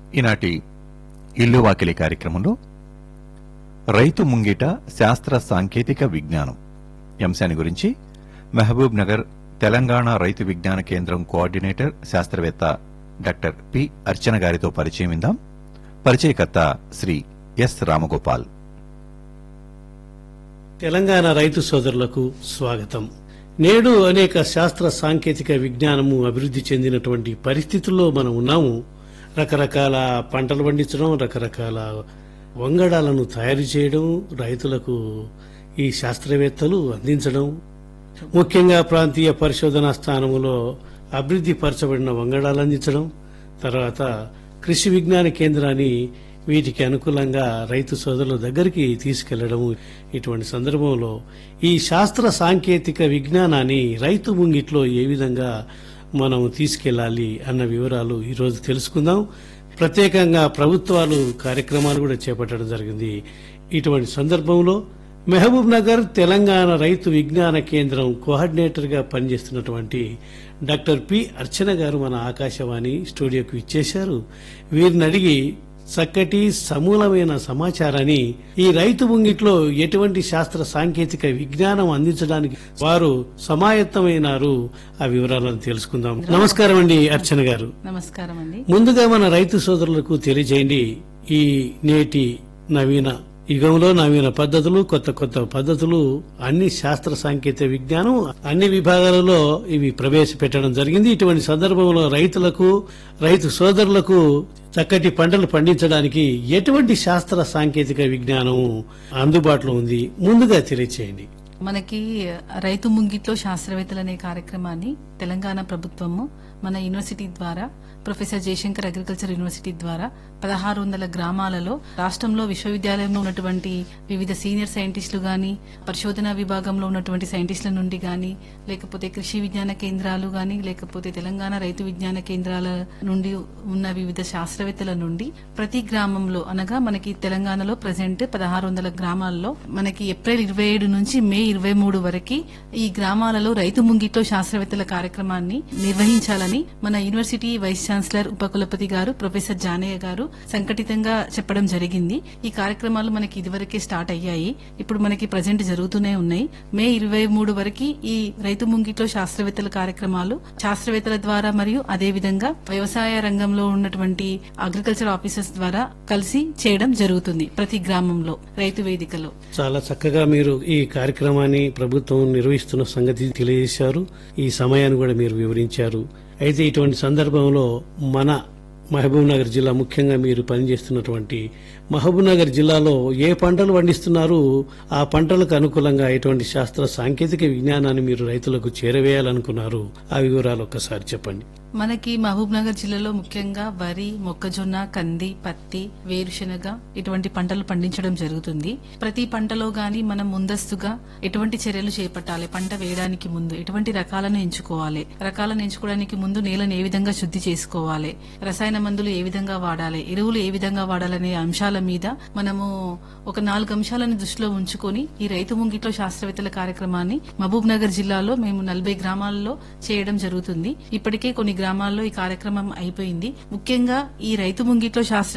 ఈనాటి ఇల్లు వాకిలి కార్యక్రమంలో రైతు ముంగిట శాస్త్ర సాంకేతిక విజ్ఞానం ఈ అంశాన్ని గురించి మహబూబ్ నగర్ తెలంగాణ రైతు విజ్ఞాన కేంద్రం కోఆర్డినేటర్ శాస్త్రవేత్త డాక్టర్ పి అర్చన గారితో పరిచయం ఇందాం పరిచయకర్త శ్రీ ఎస్ రామగోపాల్ తెలంగాణ రైతు సోదరులకు స్వాగతం నేడు అనేక శాస్త్ర సాంకేతిక విజ్ఞానము అభివృద్ధి చెందినటువంటి పరిస్థితుల్లో మనం ఉన్నాము రకరకాల పంటలు పండించడం రకరకాల వంగడాలను తయారు చేయడం రైతులకు ఈ శాస్త్రవేత్తలు అందించడం ముఖ్యంగా ప్రాంతీయ పరిశోధనా స్థానములో అభివృద్ధి పరచబడిన వంగడాలు అందించడం తర్వాత కృషి విజ్ఞాన కేంద్రాన్ని వీటికి అనుకూలంగా రైతు సోదరుల దగ్గరికి తీసుకెళ్లడం ఇటువంటి సందర్భంలో ఈ శాస్త్ర సాంకేతిక విజ్ఞానాన్ని రైతు ముంగిట్లో ఏ విధంగా మనం తీసుకెళ్లాలి అన్న వివరాలు ఈరోజు తెలుసుకుందాం ప్రత్యేకంగా ప్రభుత్వాలు కార్యక్రమాలు కూడా చేపట్టడం జరిగింది ఇటువంటి సందర్భంలో మహబూబ్ నగర్ తెలంగాణ రైతు విజ్ఞాన కేంద్రం కోఆర్డినేటర్ గా పనిచేస్తున్నటువంటి డాక్టర్ పి అర్చన గారు మన ఆకాశవాణి స్టూడియోకు ఇచ్చేశారు వీరిని అడిగి చక్కటి సమూలమైన సమాచారాన్ని ఈ రైతు ముంగిట్లో ఎటువంటి శాస్త్ర సాంకేతిక విజ్ఞానం అందించడానికి వారు సమాయత్తమైనారు ఆ వివరాలను తెలుసుకుందాం నమస్కారం అండి అర్చన గారు నమస్కారం అండి ముందుగా మన రైతు సోదరులకు తెలియజేయండి ఈ నేటి నవీన యుగంలో నవీన పద్ధతులు కొత్త కొత్త పద్ధతులు అన్ని శాస్త్ర సాంకేతిక విజ్ఞానం అన్ని విభాగాలలో ఇవి ప్రవేశపెట్టడం జరిగింది ఇటువంటి సందర్భంలో రైతులకు రైతు సోదరులకు చక్కటి పంటలు పండించడానికి ఎటువంటి శాస్త్ర సాంకేతిక విజ్ఞానం అందుబాటులో ఉంది ముందుగా తెలియచేయండి మనకి రైతు ముంగిట్లో శాస్త్రవేత్తలు అనే కార్యక్రమాన్ని తెలంగాణ ప్రభుత్వము మన యూనివర్సిటీ ద్వారా ప్రొఫెసర్ జయశంకర్ అగ్రికల్చర్ యూనివర్సిటీ ద్వారా పదహారు వందల గ్రామాలలో రాష్ట్రంలో విశ్వవిద్యాలయంలో ఉన్నటువంటి వివిధ సీనియర్ సైంటిస్టులు గాని పరిశోధనా విభాగంలో ఉన్నటువంటి సైంటిస్టుల నుండి గాని లేకపోతే కృషి విజ్ఞాన కేంద్రాలు గాని లేకపోతే తెలంగాణ రైతు విజ్ఞాన కేంద్రాల నుండి ఉన్న వివిధ శాస్త్రవేత్తల నుండి ప్రతి గ్రామంలో అనగా మనకి తెలంగాణలో ప్రజెంట్ పదహారు వందల గ్రామాల్లో మనకి ఏప్రిల్ ఇరవై ఏడు నుంచి మే ఇరవై మూడు వరకు ఈ గ్రామాలలో రైతు ముంగిట్లో శాస్త్రవేత్తల కార్యక్రమాన్ని నిర్వహించాలని మన యూనివర్సిటీ వైస్ ఛాన్సలర్ ఉపకులపతి గారు ప్రొఫెసర్ జానయ్య గారు సంఘటితంగా చెప్పడం జరిగింది ఈ కార్యక్రమాలు మనకి ఇదివరకే స్టార్ట్ అయ్యాయి ఇప్పుడు మనకి ప్రజెంట్ జరుగుతూనే ఉన్నాయి మే ఇరవై మూడు వరకు ఈ రైతు ముంగిట్లో శాస్త్రవేత్తల కార్యక్రమాలు శాస్త్రవేత్తల ద్వారా మరియు అదే విధంగా వ్యవసాయ రంగంలో ఉన్నటువంటి అగ్రికల్చర్ ఆఫీసర్స్ ద్వారా కలిసి చేయడం జరుగుతుంది ప్రతి గ్రామంలో రైతు వేదికలో చాలా చక్కగా మీరు ఈ కార్యక్రమాన్ని ప్రభుత్వం నిర్వహిస్తున్న సంగతి తెలియజేశారు ఈ సమయాన్ని కూడా మీరు వివరించారు అయితే ఇటువంటి సందర్భంలో మన మహబూబ్ నగర్ జిల్లా ముఖ్యంగా మీరు పనిచేస్తున్నటువంటి మహబూబ్ నగర్ జిల్లాలో ఏ పంటలు పండిస్తున్నారు ఆ పంటలకు అనుకూలంగా ఎటువంటి శాస్త్ర సాంకేతిక విజ్ఞానాన్ని మీరు రైతులకు చేరవేయాలనుకున్నారు ఆ వివరాలు ఒక్కసారి చెప్పండి మనకి మహబూబ్ నగర్ జిల్లాలో ముఖ్యంగా వరి మొక్కజొన్న కంది పత్తి వేరుశనగ ఇటువంటి పంటలు పండించడం జరుగుతుంది ప్రతి పంటలో గాని మనం ముందస్తుగా ఎటువంటి చర్యలు చేపట్టాలి పంట వేయడానికి ముందు ఎటువంటి రకాలను ఎంచుకోవాలి రకాలను ఎంచుకోవడానికి ముందు నేలను ఏ విధంగా శుద్ధి చేసుకోవాలి రసాయన మందులు ఏ విధంగా వాడాలి ఎరువులు ఏ విధంగా వాడాలనే అంశాల మీద మనము ఒక నాలుగు అంశాలను దృష్టిలో ఉంచుకొని ఈ రైతు ముంగిట్లో శాస్త్రవేత్తల కార్యక్రమాన్ని మహబూబ్ నగర్ జిల్లాలో మేము నలభై గ్రామాల్లో చేయడం జరుగుతుంది ఇప్పటికే కొన్ని గ్రామాల్లో ఈ కార్యక్రమం అయిపోయింది ముఖ్యంగా ఈ రైతు ముంగిట్లో శాస్త్ర